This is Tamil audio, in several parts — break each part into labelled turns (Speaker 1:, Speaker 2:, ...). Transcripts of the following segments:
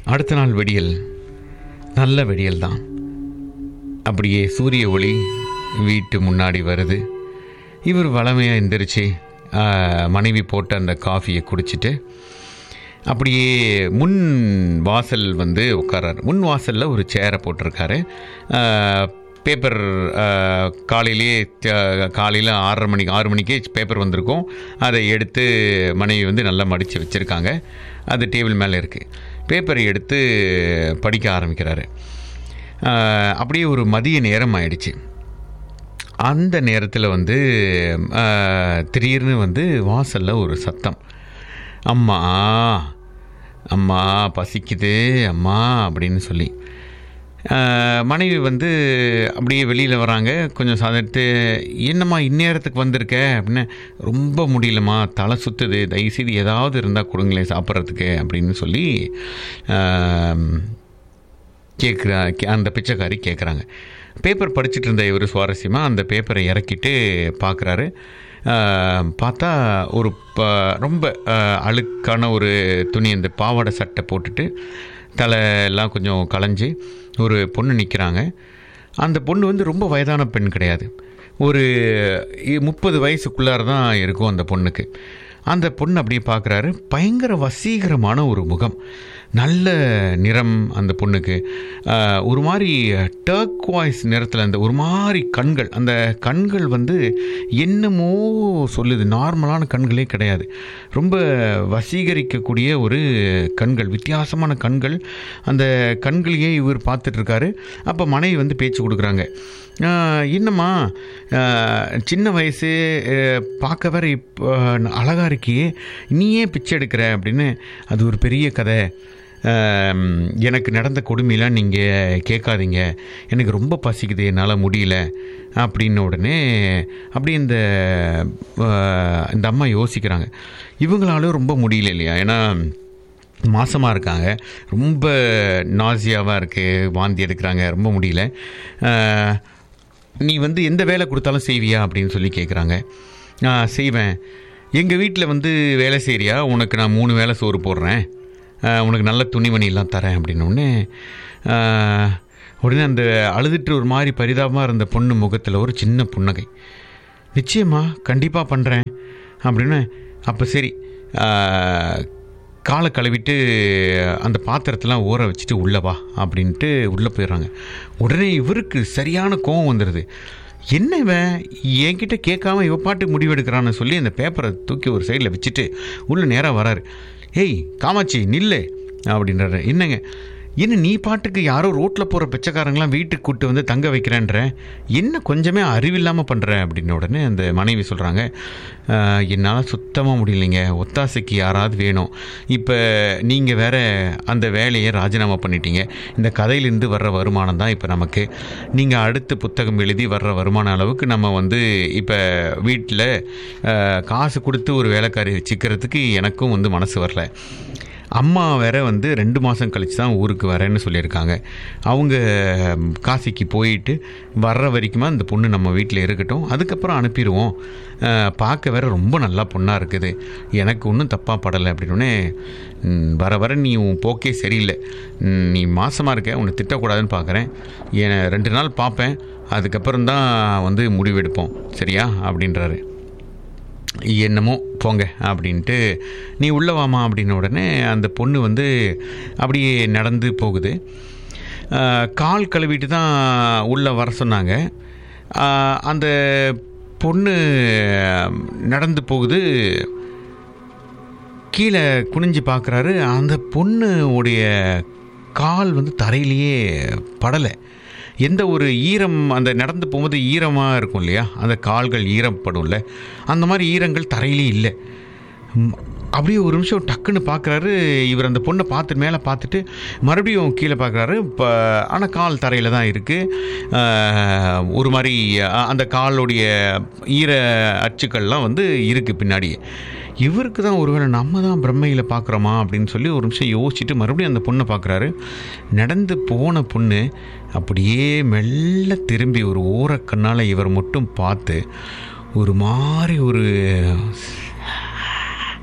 Speaker 1: அடுத்த நாள் வெடியல் நல்ல வெடியல் தான் அப்படியே சூரிய ஒளி வீட்டு முன்னாடி வருது இவர் வளமையாக எந்திரிச்சு ஆ, மனைவி போட்ட அந்த காஃபியை குடிச்சிட்டு அப்படியே முன் வாசல் வந்து உட்காராரு முன் வாசலில் ஒரு சேரை போட்டிருக்காரு ஆ, பேப்பர் ஆ, காலையிலேயே த- காலையில் ஆறரை மணிக்கு ஆறு மணிக்கே பேப்பர் வந்திருக்கும் அதை எடுத்து மனைவி வந்து நல்லா மடித்து வச்சுருக்காங்க அது டேபிள் மேலே இருக்குது பேப்பரை எடுத்து படிக்க ஆரம்பிக்கிறாரு ஆ, அப்படியே ஒரு மதிய நேரம் ஆயிடுச்சு அந்த நேரத்தில் வந்து ஆ, திடீர்னு வந்து வாசலில் ஒரு சத்தம் அம்மா அம்மா பசிக்குது அம்மா அப்படின்னு சொல்லி ஆ, மனைவி வந்து அப்படியே வெளியில் வராங்க கொஞ்சம் சாதிட்டு என்னம்மா இந்நேரத்துக்கு வந்திருக்க அப்படின்னு ரொம்ப முடியலம்மா தலை சுற்றுது தயவுசெய்து ஏதாவது இருந்தால் கொடுங்களேன் சாப்பிட்றதுக்கு அப்படின்னு சொல்லி கேட்குற அந்த பிச்சைக்காரி கேட்குறாங்க பேப்பர் படிச்சுட்டு இருந்த இவர் சுவாரஸ்யமாக அந்த பேப்பரை இறக்கிட்டு பார்க்குறாரு பார்த்தா ஒரு ப ரொம்ப ஆஹ், அழுக்கான ஒரு துணி அந்த பாவாடை சட்டை போட்டுட்டு தலை எல்லாம் கொஞ்சம் களைஞ்சி ஒரு பொண்ணு நிற்கிறாங்க அந்த பொண்ணு வந்து ரொம்ப வயதான பெண் கிடையாது ஒரு இ- முப்பது வயசுக்குள்ளார தான் இருக்கும் அந்த பொண்ணுக்கு அந்த பொண்ணு அப்படியே பார்க்குறாரு பயங்கர வசீகரமான ஒரு முகம் நல்ல நிறம் அந்த பொண்ணுக்கு ஆஹ், ஒரு மாதிரி டர்க்வாய்ஸ் நிறத்தில் அந்த ஒரு மாதிரி கண்கள் அந்த கண்கள் வந்து என்னமோ சொல்லுது நார்மலான கண்களே கிடையாது ரொம்ப வசீகரிக்கக்கூடிய ஒரு கண்கள் வித்தியாசமான கண்கள் அந்த கண்களையே இவர் பார்த்துட்டு இருக்காரு அப்போ மனைவி வந்து பேச்சு கொடுக்குறாங்க ஆஹ், என்னம்மா ஆஹ், சின்ன வயசு ஆஹ், பார்க்க வேற இப்போ அழகாக இருக்கியே நீயே பிச்சை எடுக்கிற அப்படின்னு அது ஒரு பெரிய கதை ஆம், எனக்கு நடந்த கொடுமையெல்லாம் நீங்கள் கேட்காதீங்க எனக்கு ரொம்ப பசிக்குது என்னால் முடியல அப்படின்ன உடனே அப்படி இந்த ஆஹ், இந்த அம்மா யோசிக்கிறாங்க இவங்களாலும் ரொம்ப முடியல இல்லையா ஏன்னா மாசமாக இருக்காங்க ரொம்ப நாசியாவாக இருக்குது வாந்தி எடுக்கிறாங்க ரொம்ப முடியல ஆஹ், நீ வந்து எந்த வேலை கொடுத்தாலும் செய்வியா அப்படின்னு சொல்லி கேட்குறாங்க நான் செய்வேன் எங்கள் வீட்டில் வந்து வேலை செய்கிறியா உனக்கு நான் மூணு வேலை சோறு போடுறேன் ஆஹ், உனக்கு நல்ல துணிமணிலாம் தரேன் அப்படின்னு உடனே ஆஹ், உடனே அந்த அழுதுட்டு ஒரு மாதிரி பரிதாபமாக இருந்த பொண்ணு முகத்தில் ஒரு சின்ன புன்னகை நிச்சயமா கண்டிப்பாக பண்ணுறேன் அப்படின்னு அப்போ சரி ஆஹ், காலை கழுவிட்டு அந்த பாத்திரத்தெல்லாம் ஊற வச்சுட்டு உள்ளே வா அப்படின்ட்டு உள்ளே போயிடுறாங்க உடனே இவருக்கு சரியான கோவம் வந்துடுது என்ன இவன் என்கிட்ட கேட்காம இவ பாட்டு முடிவெடுக்கிறான்னு சொல்லி அந்த பேப்பரை தூக்கி ஒரு சைடில் வச்சுட்டு உள்ளே நேராக வராரு ஏய் காமாட்சி நில்லு அப்படின்றாரு என்னங்க என்ன நீ பாட்டுக்கு யாரோ ரோட்டில் போகிற பிச்சைக்காரங்களாம் வீட்டுக்கு கூட்டு வந்து தங்க வைக்கிறேன்ற என்ன கொஞ்சமே அறிவில்லாமல் பண்ணுற அப்படின்னு உடனே அந்த மனைவி சொல்கிறாங்க என்னால் சுத்தமாக முடியலைங்க ஒத்தாசைக்கு யாராவது வேணும் இப்போ நீங்கள் வேற அந்த வேலையை ராஜினாமா பண்ணிட்டீங்க இந்த கதையிலேருந்து வர்ற வருமானம் தான் இப்போ நமக்கு நீங்கள் அடுத்து புத்தகம் எழுதி வர்ற வருமான அளவுக்கு நம்ம வந்து இப்போ வீட்டில் காசு கொடுத்து ஒரு வேலைக்காரி வச்சுக்கிறதுக்கு எனக்கும் வந்து மனசு வரல அம்மா வேற வந்து ரெண்டு மாதம் கழிச்சு தான் ஊருக்கு வரேன்னு சொல்லியிருக்காங்க அவங்க ம், காசிக்கு போயிட்டு வர்ற வரைக்குமா இந்த பொண்ணு நம்ம வீட்டில் இருக்கட்டும் அதுக்கப்புறம் அனுப்பிடுவோம் அஹ், பார்க்க வேற ரொம்ப நல்லா பொண்ணாக இருக்குது எனக்கு ஒன்றும் தப்பாக படலை அப்படின்னே வர வர நீ உன் போக்கே சரியில்லை ம், நீ மாசமாக இருக்க உன்னை திட்டக்கூடாதுன்னு பார்க்குறேன் என ரெண்டு நாள் பார்ப்பேன் அதுக்கப்புறம் தான் வந்து முடிவெடுப்போம் சரியா அப்படின்றாரு என்னமோ போங்க அப்படின்ட்டு நீ உள்ள வாமா அப்படின்ன உடனே அந்த பொண்ணு வந்து அப்படியே நடந்து போகுது ஆஹ், கால் கழுவிட்டு தான் உள்ளே வர சொன்னாங்க ஆஹ், அந்த பொண்ணு நடந்து போகுது கீழே குனிஞ்சு பார்க்குறாரு அந்த பொண்ணு உடைய கால் வந்து தரையிலேயே படலை எந்த ஒரு ஈரம் அந்த நடந்து போகும்போது ஈரமாக இருக்கும் இல்லையா அந்த கால்கள் ஈரப்படும்ல அந்த மாதிரி ஈரங்கள் தரையிலே இல்லை ம், அப்படியே ஒரு நிமிஷம் டக்குன்னு பார்க்குறாரு இவர் அந்த பொண்ணை பார்த்து மேலே பார்த்துட்டு மறுபடியும் கீழே பார்க்குறாரு இப்போ ஆனால் கால் தரையில் தான் இருக்குது ஒரு மாதிரி அ- அந்த காலுடைய ஈர அச்சுக்கள்லாம் வந்து இருக்குது பின்னாடி இவருக்கு தான் ஒருவேளை நம்ம தான் பிரம்மையில் பார்க்குறோமா அப்படின்னு சொல்லி ஒரு நிமிஷம் யோசிச்சுட்டு மறுபடியும் அந்த பொண்ணை பார்க்குறாரு நடந்து போன பொண்ணு அப்படியே மெல்ல திரும்பி ஒரு ஓரக்கண்ணால் இவர் மட்டும் பார்த்து ஒரு மாதிரி ஒரு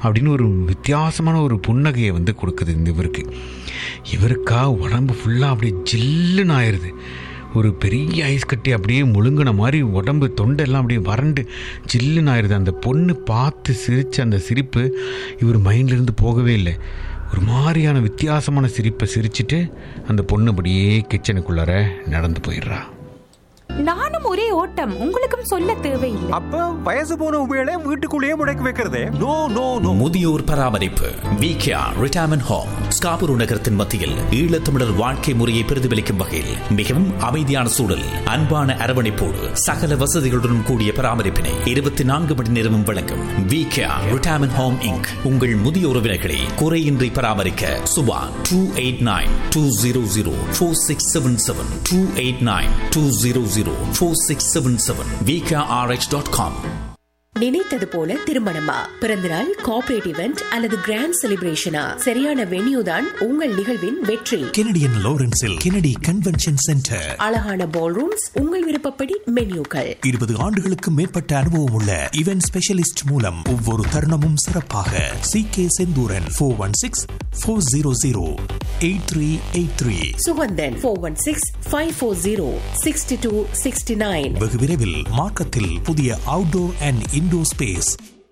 Speaker 1: அப்படின்னு ஒரு வித்தியாசமான ஒரு புன்னகையை வந்து கொடுக்குது இந்த இவருக்கு இவருக்கா உடம்பு ஃபுல்லாக அப்படியே ஜில்லுன்னு ஆயிடுது ஒரு பெரிய ஐஸ் கட்டி அப்படியே முழுங்கின மாதிரி உடம்பு தொண்டெல்லாம் அப்படியே வறண்டு ஜில்லுன்னு ஆயிடுது அந்த பொண்ணு பார்த்து சிரித்த அந்த சிரிப்பு இவர் மைண்ட்லேருந்து போகவே இல்லை ஒரு மாதிரியான வித்தியாசமான சிரிப்பை சிரிச்சிட்டு அந்த பொண்ணு அப்படியே கிச்சனுக்குள்ளார நடந்து போயிடுறா
Speaker 2: நானும் ஒரே ஓட்டம் உங்களுக்கும் சொல்ல தேவையில்லை
Speaker 3: அப்ப வயசு போன உபயோக வீட்டுக்குள்ளேயே முடக்கி வைக்கிறதே நோ நோ நோ
Speaker 4: முதியோர் பராமரிப்பு விகேஆர் ரிட்டையர்மெண்ட் ஹோம் ஸ்காபூர் நகரத்தின் மத்தியில் ஈழத்தமிழர் வாழ்க்கை முறையை பிரதிபலிக்கும் வகையில் மிகவும் அமைதியான சூழல் அன்பான அரவணைப்போடு சகல வசதிகளுடன் கூடிய பராமரிப்பினை இருபத்தி நான்கு மணி நேரமும் வழங்கும் விகேஆர் ரிட்டையர்மெண்ட் ஹோம் இங்க் உங்கள் முதிய உறவினர்களை குறையின்றி பராமரிக்க Subha two eight nine two zero zero four six seven seven two eight nine two zero zero four six seven seven VKRH dot com
Speaker 5: நினைத்தது போல திருமணமா பிறந்தநாள் கார்ப்பரேட் இவெண்ட் அல்லது கிராண்ட் செலிப்ரேஷனா சரியான வென்யூ தான் உங்கள் நிகழ்வின் வெற்றி
Speaker 6: கெனடியன் லாரன்ஸில் கெனடி கன்வென்ஷன் சென்டர்
Speaker 5: அழகான பால் ரூம்ஸ் உங்கள் விருப்பப்படி மென்யூக்கள்
Speaker 6: இருபது ஆண்டுகளுக்கு மேற்பட்ட அனுபவம் உள்ள இவென்ட் ஸ்பெஷலிஸ்ட் மூலம் ஒவ்வொரு தருணமும் சிறப்பாக C K Senthuran four one six four zero zero eight three eight three
Speaker 5: Suganthan four one six five four zero sixty two sixty nine
Speaker 6: வெகு விரைவில் மார்க்கத்தில் புதிய அவுட்டோர் அண்ட் இன்டோர் ஸ்பேஸ்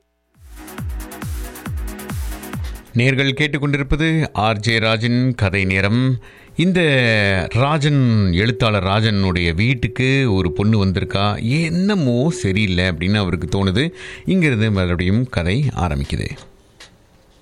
Speaker 1: நேர்கள் கேட்டுக்கொண்டிருப்பது ஆர்ஜே ராஜன் கதை நேரம் இந்த ராஜன் எழுத்தாளர் ராஜனுடைய வீட்டுக்கு ஒரு பொண்ணு வந்திருக்கா என்னமோ சரியில்லை அப்படின்னு அவருக்கு தோணுது இங்கிருந்து மறுபடியும் கதை ஆரம்பிக்குது